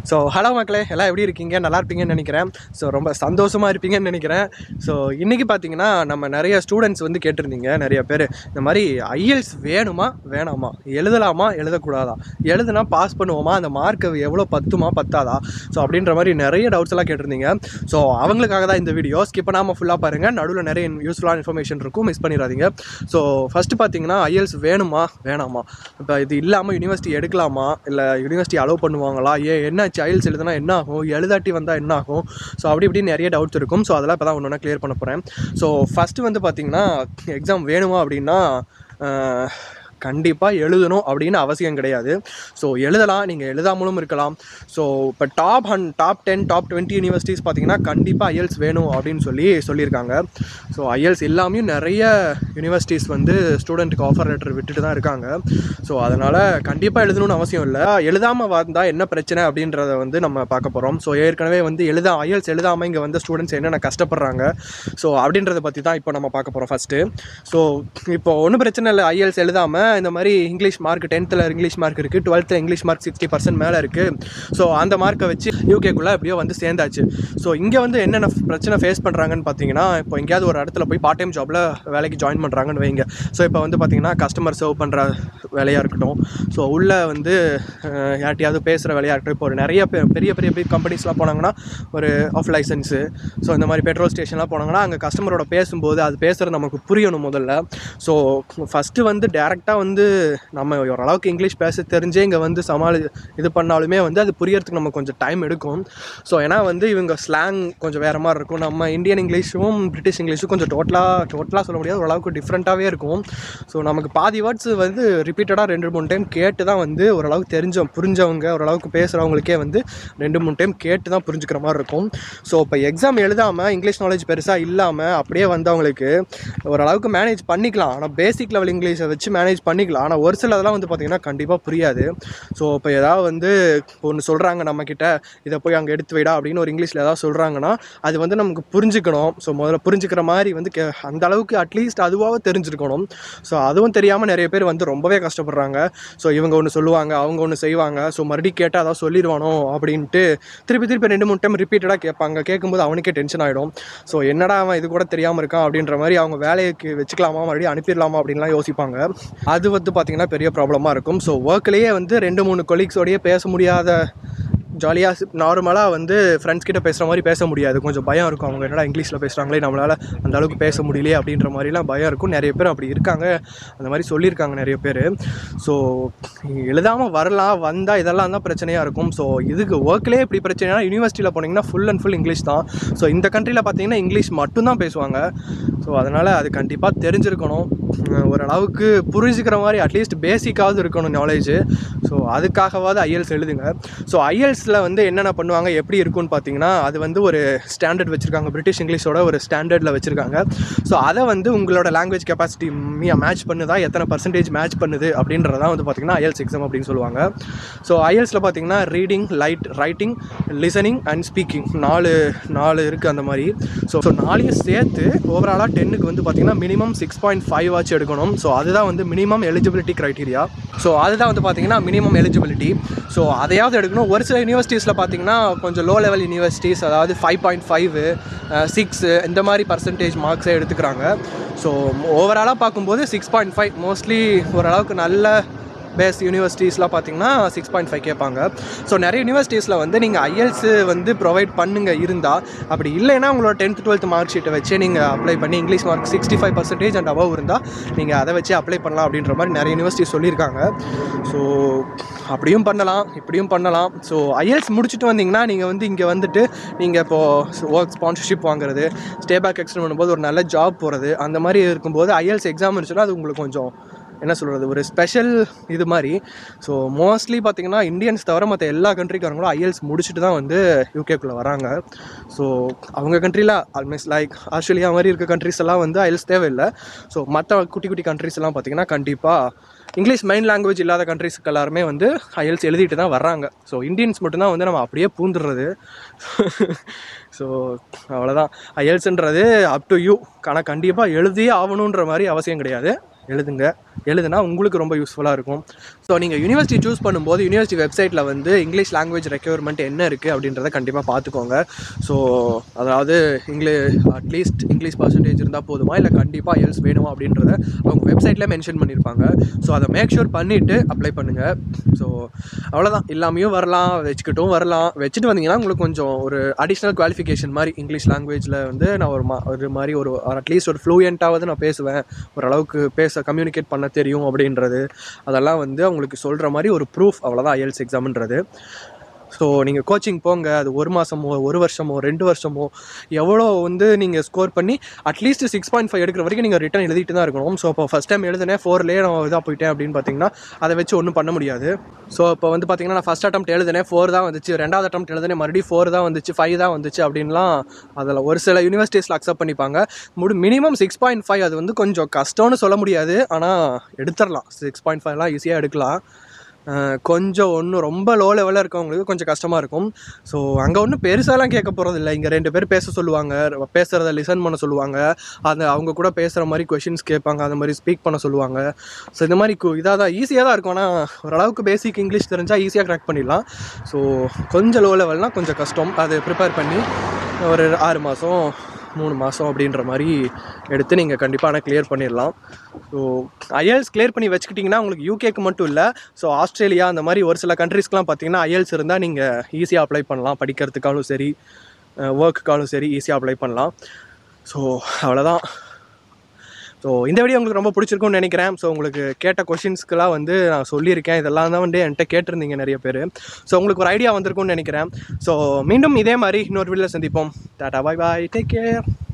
so hello மக்களே எல்லாம் எப்படி இருக்கீங்க நல்லா இருப்பீங்கன்னு நினைக்கிறேன் ஸோ ரொம்ப சந்தோஷமாக இருப்பீங்கன்னு நினைக்கிறேன் ஸோ இன்றைக்கி பார்த்தீங்கன்னா நம்ம நிறைய ஸ்டூடெண்ட்ஸ் வந்து கேட்டிருந்தீங்க நிறைய பேர் இந்த மாதிரி ஐஎல்ஸ் வேணுமா வேணாமா எழுதலாமா எழுதக்கூடாதா எழுதுனா பாஸ் பண்ணுவோமா அந்த மார்க் எவ்வளோ பத்துமா பத்தாதா ஸோ அப்படின்ற மாதிரி நிறைய டவுட்ஸ் எல்லாம் கேட்டிருந்தீங்க ஸோ அவங்களுக்காக தான் இந்த வீடியோ ஸ்கிப் பண்ணாமல் ஃபுல்லாக பாருங்கள் நடுவில் நிறைய யூஸ்ஃபுல்லான இன்ஃபர்மேஷன் இருக்கும் மிஸ் பண்ணிடாதீங்க ஸோ ஃபஸ்ட்டு பார்த்தீங்கன்னா ஐஎல்ஸ் வேணுமா வேணாமா இப்போ இது இல்லாமல் யூனிவர்சிட்டி எடுக்கலாமா இல்லை யூனிவர்சிட்டி அலோவ் பண்ணுவாங்களா ஏன் என்ன ஐஎல்ஸ் எழுதுனா என்ன ஆகும் எழுதாட்டி வந்தால் என்ன ஆகும் ஸோ அப்படி இப்படி நிறைய டவுட்ஸ் இருக்கும் ஸோ அதெல்லாம் இப்போ தான் ஒன்று ஒன்றா க்ளியர் பண்ண போகிறேன் ஸோ ஃபஸ்ட்டு வந்து பார்த்தீங்கன்னா எக்ஸாம் வேணுமா அப்படின்னா கண்டிப்பாக எழுதணும் அப்படின்னு அவசியம் கிடையாது ஸோ எழுதலாம் நீங்கள் எழுதாமலும் இருக்கலாம் ஸோ இப்போ டாப் ஹன் top ten top twenty universities பார்த்தீங்கன்னா கண்டிப்பாக ஐஎல்ஸ் வேணும் அப்படின்னு சொல்லி சொல்லியிருக்காங்க ஸோ ஐஎல்ஸ் எல்லாமே நிறைய யூனிவர்சிட்டிஸ் வந்து ஸ்டூடெண்ட்டுக்கு ஆஃபர் லெட்டர் விட்டுட்டு தான் இருக்காங்க ஸோ அதனால் கண்டிப்பாக எழுதணும்னு அவசியம் இல்லை எழுதாமல் வந்தால் என்ன பிரச்சனை அப்படின்றத வந்து நம்ம பார்க்க போகிறோம் ஸோ ஏற்கனவே வந்து எழுதா ஐஎல்ஸ் எழுதாமல் இங்கே வந்து ஸ்டூடெண்ட்ஸ் என்னென்ன கஷ்டப்படுறாங்க ஸோ அப்படின்றத பற்றி தான் இப்போ நம்ம பார்க்க போகிறோம் ஃபஸ்ட்டு ஸோ இப்போ ஒன்றும் பிரச்சனை இல்லை ஐஎல்ஸ் எழுதாமல் இந்த மாதிரி இங்கிலீஷ் மார்க் டென்த்தில் இங்கிலீஷ் மார்க் இருக்குது டுவெல்த்தில் இங்கிலீஷ் மார்க் சிக்ஸ்டி பர்சன்ட் மேலே இருக்குது ஸோ அந்த மார்க்கை வச்சு யூகேக்குள்ளே எப்படியோ வந்து சேர்ந்தாச்சு ஸோ இங்கே வந்து என்னென்ன பிரச்சனை ஃபேஸ் பண்ணுறாங்கன்னு பார்த்தீங்கன்னா இப்போ எங்கேயாவது ஒரு இடத்துல போய் பார்ட் டைம் ஜாபில் வேலைக்கு ஜாயின் பண்ணுறாங்கன்னு வைங்க ஸோ இப்போ வந்து பார்த்தீங்கன்னா கஸ்டமர் சர்வ் பண்ணுற வேலையாக இருக்கட்டும் ஸோ உள்ளே வந்து அஹ், யார்கிட்டயாவது பேசுகிற வேலையாக இருக்கட்டும் இப்போ ஒரு நிறைய பெ- பெரிய பெரிய பெரிய கம்பெனிஸ்லாம் போனாங்கன்னா ஒரு ஆஃப் லைசன்ஸு ஸோ இந்த மாதிரி பெட்ரோல் ஸ்டேஷன்லாம் போனாங்கன்னா அங்கே கஸ்டமரோட பேசும்போது அது பேசுகிறது நமக்கு புரியணும் முதல்ல ஸோ ஃபஸ்ட்டு வந்து டேரெக்டாக வந்து நம்ம ஓரளவுக்கு இங்கிலீஷ் பேச தெரிஞ்சே இங்கே வந்து சமாளி இது பண்ணாலுமே வந்து அது புரியறதுக்கு நமக்கு கொஞ்சம் டைம் எடுக்கும் ஸோ ஏன்னா வந்து இவங்க ஸ்லாங் கொஞ்சம் வேறு மாதிரி இருக்கும் நம்ம இந்தியன் இங்கிலீஷும் பிரிட்டிஷ் இங்கிலீஷும் கொஞ்சம் டோட்டலாக டோட்டலாக சொல்ல முடியாது ஓரளவுக்கு டிஃப்ரெண்ட்டாகவே இருக்கும் ஸோ நமக்கு பாதி வேர்ட்ஸ் வந்து ரிப்பீட்டடாக ரெண்டு மூணு டைம் கேட்டு தான் வந்து ஓரளவுக்கு தெரிஞ்சோம் புரிஞ்சவங்க ஓரளவுக்கு பேசுகிறவங்களுக்கே வந்து ரெண்டு மூணு டைம் கேட்டு தான் புரிஞ்சுக்கிற மாதிரி இருக்கும் ஸோ இப்போ எக்ஸாம் எழுதாமல் இங்கிலீஷ் நாலேஜ் பெருசாக இல்லாமல் அப்படியே வந்து அவங்களுக்கு ஓரளவுக்கு மேனேஜ் பண்ணிக்கலாம் ஆனால் பேசிக் லெவல் இங்கிலீஷை வச்சு மேனேஜ் பண்ணிக்கலாம் ஆனால் ஒரு சில இதெல்லாம் வந்து பார்த்திங்கன்னா கண்டிப்பாக புரியாது ஸோ இப்போ ஏதாவது வந்து ஒன்று சொல்கிறாங்க நம்மக்கிட்ட இதை போய் அங்கே எடுத்து வைடா அப்படின்னு ஒரு இங்கிலீஷில் ஏதாவது சொல்கிறாங்கன்னா அது வந்து நமக்கு புரிஞ்சுக்கணும் ஸோ முதல்ல புரிஞ்சுக்கிற மாதிரி வந்து கே அந்த அளவுக்கு அட்லீஸ்ட் அதுவாக தெரிஞ்சிருக்கணும் ஸோ அதுவும் தெரியாமல் நிறைய பேர் வந்து ரொம்பவே கஷ்டப்படுறாங்க ஸோ இவங்க ஒன்று சொல்லுவாங்க அவங்க ஒன்று செய்வாங்க ஸோ மறுபடியும் கேட்டால் அதாவது சொல்லிடுவானோ அப்படின்ட்டு திருப்பி திருப்பி ரெண்டு மூணு டைம் ரிப்பீட்டடாக கேட்பாங்க கேட்கும்போது அவனுக்கே டென்ஷன் ஆகிடும் ஸோ என்னடா அவன் இது கூட தெரியாமல் இருக்கான் அப்படின்ற மாதிரி அவங்க வேலைக்கு வச்சுக்கலாமா மறுபடியும் அனுப்பிடலாமா அப்படின்லாம் யோசிப்பாங்க அது வந்து பார்த்திங்கன்னா பெரிய ப்ராப்ளமாக இருக்கும் ஸோ ஒர்க்லேயே வந்து ரெண்டு மூணு கொலீக்ஸோடையே பேச முடியாத ஜாலியாக நார்மலாக வந்து ஃப்ரெண்ட்ஸ் கிட்ட பேசுகிற மாதிரி பேச முடியாது கொஞ்சம் பயம் இருக்கும் அவங்க என்னடா இங்கிலீஷில் பேசுகிறாங்களே நம்மளால் அந்த அளவுக்கு பேச முடியலையே அப்படின்ற மாதிரிலாம் பயம் இருக்கும் நிறைய பேர் அப்படி இருக்காங்க அந்த மாதிரி சொல்லியிருக்காங்க நிறைய பேர் ஸோ எழுதாமல் வரலாம் வந்தால் இதெல்லாம் தான் பிரச்சனையாக இருக்கும் ஸோ இதுக்கு ஒர்க்லேயே இப்படி பிரச்சனைனா யூனிவர்சிட்டியில் போனீங்கன்னா ஃபுல் அண்ட் ஃபுல் இங்கிலீஷ் தான் ஸோ இந்த கண்ட்ரியில் பார்த்தீங்கன்னா இங்கிலீஷ் மட்டும்தான் பேசுவாங்க ஸோ அதனால் அது கண்டிப்பாக தெரிஞ்சிருக்கணும் அஹ் ஓரளவுக்கு புரிஞ்சுக்கிற மாதிரி அட்லீஸ்ட் பேசிக்காவது இருக்கணும் நாலேஜு ஸோ அதுக்காகவாவது ஐஎல்ஸ் எழுதுங்க ஸோ ஐஎல்ஸில் வந்து என்னென்ன பண்ணுவாங்க எப்படி இருக்கும்னு பார்த்தீங்கன்னா அது வந்து ஒரு ஸ்டாண்டர்ட் வச்சுருக்காங்க பிரிட்டிஷ் இங்கிலீஷோட ஒரு ஸ்டாண்டர்டில் வச்சுருக்காங்க ஸோ அதை வந்து உங்களோட லாங்குவேஜ் கெப்பாசிட்டி மேட்ச் பண்ணுதா எத்தனை பர்சன்டேஜ் மேட்ச் பண்ணுது அப்படின்றதான் வந்து பார்த்தீங்கன்னா ஐஎல்ஸ் எக்ஸாம் அப்படின்னு சொல்லுவாங்க ஸோ ஐஎல்ஸில் பார்த்தீங்கன்னா reading light writing listening and speaking நாலு நாலு இருக்குது அந்த மாதிரி ஸோ ஸோ நாளையும் சேர்த்து ஓவராலாக டென்னுக்கு வந்து பார்த்தீங்கன்னா மினிமம் சிக்ஸ் பாயிண்ட் ஃபைவ் ஆச்சு எடுக்கணும் ஸோ அதுதான் வந்து மினிமம் எலிஜிபிலிட்டி க்ரைட்டீரியா ஸோ அதுதான் வந்து பார்த்தீங்கன்னா மினிமம் எலிஜிபிலிட்டி ஸோ அதையாவது எடுக்கணும் ஒரு சில யூனிவர்சிட்டிஸில் பார்த்தீங்கன்னா கொஞ்சம் லோ லெவல் யூனிவர்சிட்டிஸ் அதாவது ஃபைவ் பாயிண்ட் ஃபைவ் சிக்ஸு இந்த மாதிரி பர்சன்டேஜ் மார்க்ஸை எடுத்துக்கிறாங்க ஸோ ஓவராலாக பார்க்கும்போது சிக்ஸ் பாயிண்ட் ஃபைவ் மோஸ்ட்லி ஓரளவுக்கு நல்ல பேஸ் யூனிவர்சிட்டிஸ்லாம் பார்த்தீங்கன்னா சிக்ஸ் பாயிண்ட் ஃபைவ் கேட்பாங்க ஸோ நிறைய யூனிவர்சிட்டிஸில் வந்து நீங்கள் ஐஎல்ஸ் வந்து ப்ரொவைட் பண்ணுங்க இருந்தால் அப்படி இல்லைன்னா உங்களோட டென்த் டுவெல்த் மார்க் ஷீட்டை வச்சு நீங்கள் அப்ளை பண்ணி English mark sixty five percentage and above இருந்தால் நீங்கள் அதை வச்சு அப்ளை பண்ணலாம் அப்படின்ற மாதிரி நிறைய யூனிவர்சிட்டி சொல்லியிருக்காங்க ஸோ அப்படியும் பண்ணலாம் இப்படியும் பண்ணலாம் ஸோ ஐஎல்ஸ் முடிச்சுட்டு வந்தீங்கன்னா நீங்கள் வந்து இங்கே வந்துட்டு நீங்கள் இப்போது ஒர்க் ஸ்பான்சர்ஷிப் வாங்குறது ஸ்டே பேக் எக்ஸ்டெண்ட் பண்ணும்போது ஒரு நல்ல ஜாப் போகிறது அந்த மாதிரி இருக்கும்போது ஐஎல்ஸ் எக்ஸாம் இருந்துச்சுன்னா அது உங்களுக்கு கொஞ்சம் என்ன சொல்கிறது ஒரு ஸ்பெஷல் இது மாதிரி ஸோ மோஸ்ட்லி பார்த்தீங்கன்னா இந்தியன்ஸ் தவிர மற்ற எல்லா கண்ட்ரிக்காரங்களும் ஐஎல்ஸ் முடிச்சுட்டு தான் வந்து யூகேக்குள்ளே வராங்க ஸோ அவங்க கண்ட்ரியில் ஆல்மோஸ்ட் லைக் ஆஸ்திரேலியா மாதிரி இருக்க கண்ட்ரிஸ் எல்லாம் வந்து ஐஎல்ஸ் தேவையில்லை ஸோ மற்ற குட்டி குட்டி கண்ட்ரிஸ் எல்லாம் பார்த்தீங்கன்னா கண்டிப்பாக இங்கிலீஷ் மெயின் லாங்குவேஜ் இல்லாத கண்ட்ரிஸ்க்கு எல்லாருமே வந்து ஐஎல்ஸ் எழுதிட்டு தான் வர்றாங்க ஸோ இந்தியன்ஸ் மட்டும்தான் வந்து நம்ம அப்படியே பூந்துடுறது ஸோ அவ்வளோதான் ஐஎல்ஸ்ன்றது அப் டு யூ ஆனால் கண்டிப்பாக எழுதியே ஆகணுன்ற மாதிரி அவசியம் கிடையாது எழுதுங்க எழுதுனா உங்களுக்கு ரொம்ப யூஸ்ஃபுல்லாக இருக்கும் ஸோ நீங்கள் யூனிவர்சிட்டி சூஸ் பண்ணும்போது யூனிவர்சிட்டி வெப்சைட்டில் வந்து இங்கிலீஷ் லாங்குவேஜ் ரெக்யர்மெண்ட் என்ன இருக்குது அப்படின்றத கண்டிப்பாக பார்த்துக்கோங்க ஸோ அதாவது இங்கிலீஷ் அட்லீஸ்ட் இங்கிலீஷ் பர்சன்டேஜ் இருந்தால் போதுமா இல்லை கண்டிப்பாக எல்ஸ் வேணுமா அப்படின்றத அவங்க வெப்சைட்டில் மென்ஷன் பண்ணியிருப்பாங்க ஸோ அதை மேக் ஷூர் பண்ணிவிட்டு அப்ளை பண்ணுங்கள் ஸோ அவ்வளோதான் இல்லாமையும் வரலாம் வச்சுக்கிட்டும் வரலாம் வச்சுட்டு வந்தீங்கன்னா உங்களுக்கு கொஞ்சம் ஒரு அடிஷ்னல் குவாலிஃபிகேஷன் மாதிரி இங்கிலீஷ் லாங்குவேஜில் வந்து நான் ஒரு மா ஒரு மாதிரி ஒரு அட்லீஸ்ட் ஒரு ஃப்ளூயண்ட்டாவது நான் பேசுவேன் ஓரளவுக்கு பேச கம்யூனிகேட் பண்ண தெரியும் அப்படின்றது அதெல்லாம் வந்து அவங்களுக்கு சொல்கிற மாதிரி ஒரு ப்ரூஃப் அவ்வளோதான் ஐஎல்ஸ் எக்ஸாம்ன்றது ஸோ நீங்கள் கோச்சிங் போங்க அது ஒரு மாதமோ ஒரு வருஷமோ ரெண்டு வருஷமோ எவ்வளோ வந்து நீங்கள் ஸ்கோர் பண்ணி அட்லீஸ்ட் சிக்ஸ் பாயிண்ட் ஃபைவ் எடுக்கிற வரைக்கும் நீங்கள் ரிட்டன் எழுதிட்டு தான் இருக்கணும் ஸோ இப்போ ஃபஸ்ட் டைம் எழுதுனேன் ஃபோர்லேயே நான் இதாக போயிட்டேன் அப்படின்னு பார்த்தீங்கன்னா அதை வச்சு ஒன்றும் பண்ண முடியாது ஸோ இப்போ வந்து பார்த்தீங்கன்னா நான் ஃபஸ்ட் அட்டம் எழுதுனேன் ஃபோர் தான் வந்துச்சு ரெண்டாவது அட்டம் எழுதுனேன் மறுபடியும் ஃபோர் தான் வந்துச்சு ஃபைவ் தான் வந்துச்சு அப்படின்லாம் அதில் ஒரு சில யூனிவர்சிட்டிஸில் அக்செப்ட் பண்ணிப்பாங்க முடி மினிமம் சிக்ஸ் பாயிண்ட் ஃபைவ் அது வந்து கொஞ்சம் கஷ்டம்னு சொல்ல முடியாது ஆனால் எடுத்துடலாம் சிக்ஸ் பாயிண்ட் ஃபைவ்லாம் ஈஸியாக எடுக்கலாம் அஹ் கொஞ்சம் ஒன்றும் ரொம்ப லோ லெவலில் இருக்கவங்களுக்கு கொஞ்சம் கஷ்டமாக இருக்கும் ஸோ அங்கே ஒன்றும் பெருசாலாம் கேட்க போகிறது இல்லை இங்கே ரெண்டு பேர் பேச சொல்லுவாங்க பேசுகிறத லிசன் பண்ண சொல்லுவாங்க அந்த அவங்க கூட பேசுகிற மாதிரி கொஷின்ஸ் கேட்பாங்க அந்த மாதிரி ஸ்பீக் பண்ண சொல்லுவாங்க ஸோ இந்த மாதிரி இதாக தான் ஈஸியாக தான் இருக்கும் ஆனால் ஓரளவுக்கு பேசிக் இங்கிலீஷ் தெரிஞ்சால் ஈஸியாக க்ராக் பண்ணிடலாம் ஸோ கொஞ்சம் லோ லெவல்னால் கொஞ்சம் கஷ்டம் அது ப்ரிப்பேர் பண்ணி ஒரு ஆறு மாதம் மூணு மாதம் அப்படின்ற மாதிரி எடுத்து நீங்கள் கண்டிப்பாக ஆனால் கிளியர் பண்ணிடலாம் ஸோ ஐஎல்ஸ் கிளியர் பண்ணி வச்சுக்கிட்டிங்கன்னா உங்களுக்கு யூகேக்கு மட்டும் இல்லை ஸோ ஆஸ்திரேலியா அந்த மாதிரி ஒரு சில கண்ட்ரீஸ்க்குலாம் பார்த்தீங்கன்னா ஐஎல்ஸ் இருந்தால் நீங்கள் ஈஸியாக அப்ளை பண்ணலாம் படிக்கிறதுக்காலும் சரி ஒர்க்குக்காலும் சரி ஈஸியாக அப்ளை பண்ணலாம் ஸோ அவ்வளோதான் ஸோ இந்த வீடியோ உங்களுக்கு ரொம்ப பிடிச்சிருக்கும்னு நினைக்கிறேன் ஸோ உங்களுக்கு கேட்ட கொஷின்ஸ்க்கெலாம் வந்து நான் சொல்லியிருக்கேன் இதெல்லாம் தான் வந்து என்கிட்ட கேட்டிருந்தீங்க நிறைய பேர் ஸோ உங்களுக்கு ஒரு ஐடியா வந்திருக்கும்னு நினைக்கிறேன் ஸோ மீண்டும் இதே மாதிரி இன்னொரு வீடியோவில் சந்திப்போம் டாடா பாய் பாய் டேக் கேர்